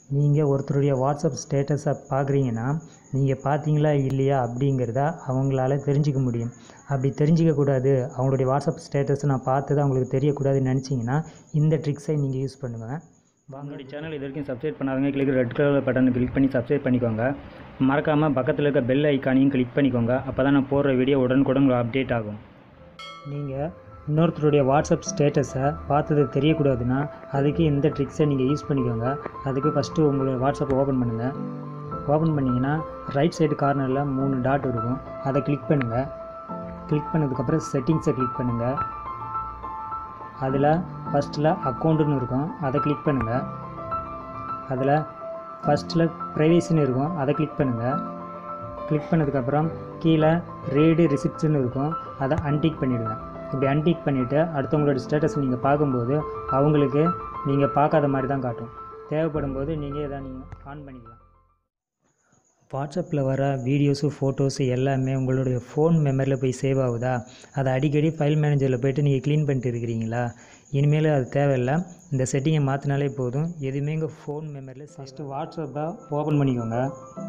நீங்கள் ஒருத்தருடைய வாட்ஸ்அப் ஸ்டேட்டஸை பார்க்குறீங்கன்னா நீங்கள் பார்த்தீங்களா இல்லையா அப்படிங்கிறத அவங்களால தெரிஞ்சுக்க முடியும் அப்படி தெரிஞ்சிக்க கூடாது அவங்களுடைய வாட்ஸ்அப் ஸ்டேட்டஸை நான் பார்த்தது அவங்களுக்கு தெரியக்கூடாதுன்னு நினச்சிங்கன்னா இந்த ட்ரிக்ஸை நீங்கள் யூஸ் பண்ணுங்கள் உங்களுடைய சேனல் இது வரைக்கும் சப்ஸ்கிரைப் பண்ணாதவங்க கிளிக் ரெட் கலர் பட்டனை கிளிக் பண்ணி சப்ஸ்கிரைப் பண்ணிக்கோங்க மறக்காமல் பக்கத்தில் இருக்க பெல் ஐக்கானையும் கிளிக் பண்ணிக்கோங்க அப்போ தான் நான் போடுற வீடியோ உடனுக்குடன் உங்களுக்கு அப்டேட் ஆகும் நீங்கள் இன்னொருத்தருடைய வாட்ஸ்அப் ஸ்டேட்டஸை பார்த்தது தெரியக்கூடாதுன்னா அதுக்கு இந்த ட்ரிக்ஸை நீங்கள் யூஸ் பண்ணிக்கோங்க அதுக்கு ஃபஸ்ட்டு உங்களுடைய வாட்ஸ்அப் ஓப்பன் பண்ணுங்கள் ஓப்பன் பண்ணிங்கன்னா ரைட் சைடு கார்னரில் மூணு டாட் இருக்கும் அதை கிளிக் பண்ணுங்கள் கிளிக் பண்ணதுக்கப்புறம் செட்டிங்ஸை கிளிக் பண்ணுங்கள் அதில் ஃபஸ்ட்டில் அக்கௌண்ட்டுன்னு இருக்கும் அதை கிளிக் பண்ணுங்கள் அதில் ஃபஸ்ட்டில் ப்ரைவேசின்னு இருக்கும் அதை கிளிக் பண்ணுங்கள் கிளிக் பண்ணதுக்கப்புறம் கீழே ரீடு ரிசிப்ட்ஸ்னு இருக்கும் அதை அன்டிக் பண்ணிவிடுங்க இப்படி அன்டிக் பண்ணிவிட்டு அடுத்தவங்களோட ஸ்டேட்டஸ் நீங்கள் பார்க்கும்போது அவங்களுக்கு நீங்கள் பார்க்காத மாதிரி தான் காட்டும் தேவைப்படும் போது நீங்கள் இதை நீங்கள் ஆன் பண்ணிக்கலாம் வாட்ஸ்அப்பில் வர வீடியோஸு ஃபோட்டோஸு எல்லாமே உங்களுடைய ஃபோன் மெமரியில் போய் சேவ் ஆகுதா அதை அடிக்கடி ஃபைல் மேனேஜரில் போயிட்டு நீங்கள் க்ளீன் பண்ணிட்டு இருக்கிறீங்களா இனிமேல் அது தேவையில்லை இந்த செட்டிங்கை மாற்றினாலே போதும் எதுவுமே உங்கள் ஃபோன் மெமரியில் ஃபஸ்ட்டு வாட்ஸ்அப்பை ஓப்பன் பண்ணிக்கோங்க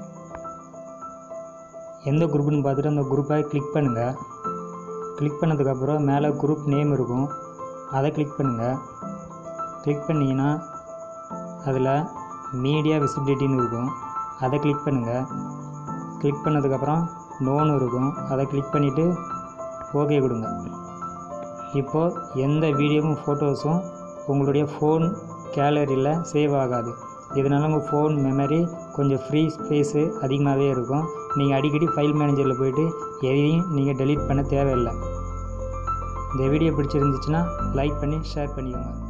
எந்த குரூப்னு பார்த்துட்டு அந்த குரூப்பை கிளிக் பண்ணுங்கள் கிளிக் பண்ணதுக்கப்புறம் மேலே குரூப் நேம் இருக்கும் அதை கிளிக் பண்ணுங்கள் கிளிக் பண்ணிங்கன்னா அதில் மீடியா விசிபிலிட்டின்னு இருக்கும் அதை கிளிக் பண்ணுங்கள் கிளிக் பண்ணதுக்கப்புறம் நோன்னு இருக்கும் அதை கிளிக் பண்ணிவிட்டு ஓகே கொடுங்க இப்போது எந்த வீடியோவும் ஃபோட்டோஸும் உங்களுடைய ஃபோன் கேலரியில் சேவ் ஆகாது இதனால் உங்கள் ஃபோன் மெமரி கொஞ்சம் ஃப்ரீ ஸ்பேஸு அதிகமாகவே இருக்கும் நீங்கள் அடிக்கடி ஃபைல் மேனேஜரில் போயிட்டு எதையும் நீங்கள் டெலீட் பண்ண தேவையில்லை இந்த வீடியோ பிடிச்சிருந்துச்சுன்னா லைக் பண்ணி ஷேர் பண்ணிக்கோங்க